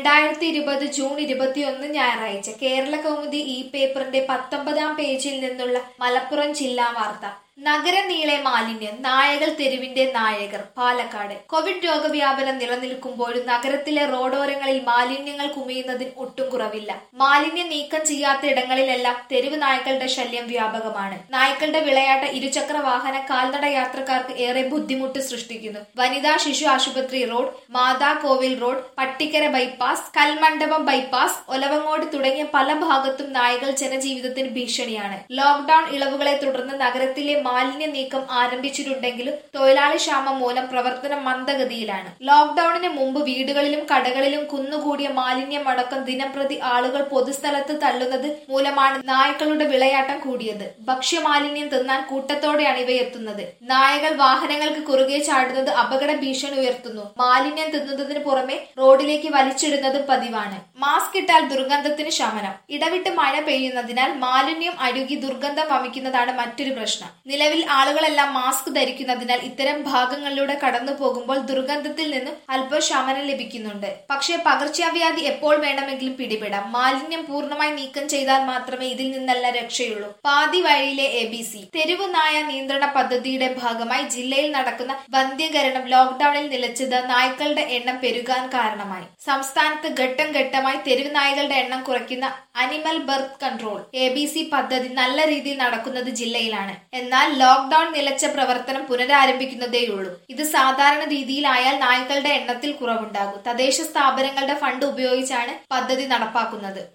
രണ്ടായിരത്തി ഇരുപത് ജൂൺ ഇരുപത്തിയൊന്ന് ഞായറാഴ്ച കേരള കൗമുദി ഈ പേപ്പറിന്റെ പത്തൊമ്പതാം പേജിൽ നിന്നുള്ള മലപ്പുറം ജില്ലാ വാർത്ത നഗരനീളെ മാലിന്യം നായകൾ തെരുവിന്റെ നായകർ പാലക്കാട് കോവിഡ് രോഗവ്യാപനം നിലനിൽക്കുമ്പോഴും നഗരത്തിലെ റോഡോരങ്ങളിൽ മാലിന്യങ്ങൾ കുമിയുന്നതിന് ഒട്ടും കുറവില്ല മാലിന്യം നീക്കം ചെയ്യാത്ത ഇടങ്ങളിലെല്ലാം തെരുവ് നായ്ക്കളുടെ ശല്യം വ്യാപകമാണ് നായ്ക്കളുടെ വിളയാട്ട ഇരുചക്ര വാഹന കാൽനട യാത്രക്കാർക്ക് ഏറെ ബുദ്ധിമുട്ട് സൃഷ്ടിക്കുന്നു വനിതാ ശിശു ആശുപത്രി road Matha Kovil road Pattikkara bypass Kalmandapam bypass Olavakkode തുടങ്ങിയ പല ഭാഗത്തും നായകൾ ജനജീവിതത്തിന് ഭീഷണിയാണ് ലോക്ഡൌൺ ഇളവുകളെ തുടർന്ന് നഗരത്തിലെ മാലിന്യ നീക്കം ആരംഭിച്ചിട്ടുണ്ടെങ്കിലും തൊഴിലാളി ക്ഷാമം മൂലം പ്രവർത്തനം മന്ദഗതിയിലാണ് ലോക്ഡൌണിന് മുമ്പ് വീടുകളിലും കടകളിലും കുന്നുകൂടിയ മാലിന്യം അടക്കം ദിനംപ്രതി ആളുകൾ പൊതുസ്ഥലത്ത് തള്ളുന്നത് മൂലമാണ് നായ്ക്കളുടെ വിളയാട്ടം കൂടിയത് ഭക്ഷ്യമാലിന്യം തിന്നാൻ കൂട്ടത്തോടെയാണ് ഇവയെത്തുന്നത് നായകൾ വാഹനങ്ങൾക്ക് കുറുകെ ചാടുന്നത് അപകട ഭീഷണി ഉയർത്തുന്നു മാലിന്യം തിന്നുന്നതിന് പുറമെ റോഡിലേക്ക് വലിച്ചിടുന്നതും പതിവാണ് മാസ്ക് ഇട്ടാൽ ദുർഗന്ധത്തിന് ശമനം ഇടവിട്ട് മഴ പെയ്യുന്നതിനാൽ മാലിന്യം അഴുകി ദുർഗന്ധം വമിക്കുന്നതാണ് മറ്റൊരു പ്രശ്നം നിലവിൽ ആളുകളെല്ലാം മാസ്ക് ധരിക്കുന്നതിനാൽ ഇത്തരം ഭാഗങ്ങളിലൂടെ കടന്നു പോകുമ്പോൾ ദുർഗന്ധത്തിൽ നിന്നും അല്പം ശമനം ലഭിക്കുന്നുണ്ട് പക്ഷേ പകർച്ചവ്യാധി എപ്പോൾ വേണമെങ്കിലും പിടിപെടാം മാലിന്യം പൂർണ്ണമായി നീക്കം ചെയ്താൽ മാത്രമേ ഇതിൽ നിന്നെല്ലാം രക്ഷയുള്ളൂ പാതി വഴിയിലെ എ ബി സി തെരുവ് നായ നിയന്ത്രണ പദ്ധതിയുടെ ഭാഗമായി ജില്ലയിൽ നടക്കുന്ന വന്ധ്യകരണം ലോക്ഡൌണിൽ നിലച്ചത് നായ്ക്കളുടെ എണ്ണം പെരുകാൻ കാരണമായി സംസ്ഥാനത്ത് ഘട്ടം ഘട്ടമായി തെരുവ് നായകളുടെ എണ്ണം കുറയ്ക്കുന്ന animal birth control A B C പദ്ധതി നല്ല രീതിയിൽ നടക്കുന്നത് ജില്ലയിലാണ് എന്നാൽ ലോക്ഡൌൺ നിലച്ച പ്രവർത്തനം പുനരാരംഭിക്കുന്നതേയുള്ളൂ ഇത് സാധാരണ രീതിയിലായാൽ നായ്ക്കളുടെ എണ്ണത്തിൽ കുറവുണ്ടാകും തദ്ദേശ സ്ഥാപനങ്ങളുടെ ഫണ്ട് ഉപയോഗിച്ചാണ് പദ്ധതി നടപ്പാക്കുന്നത്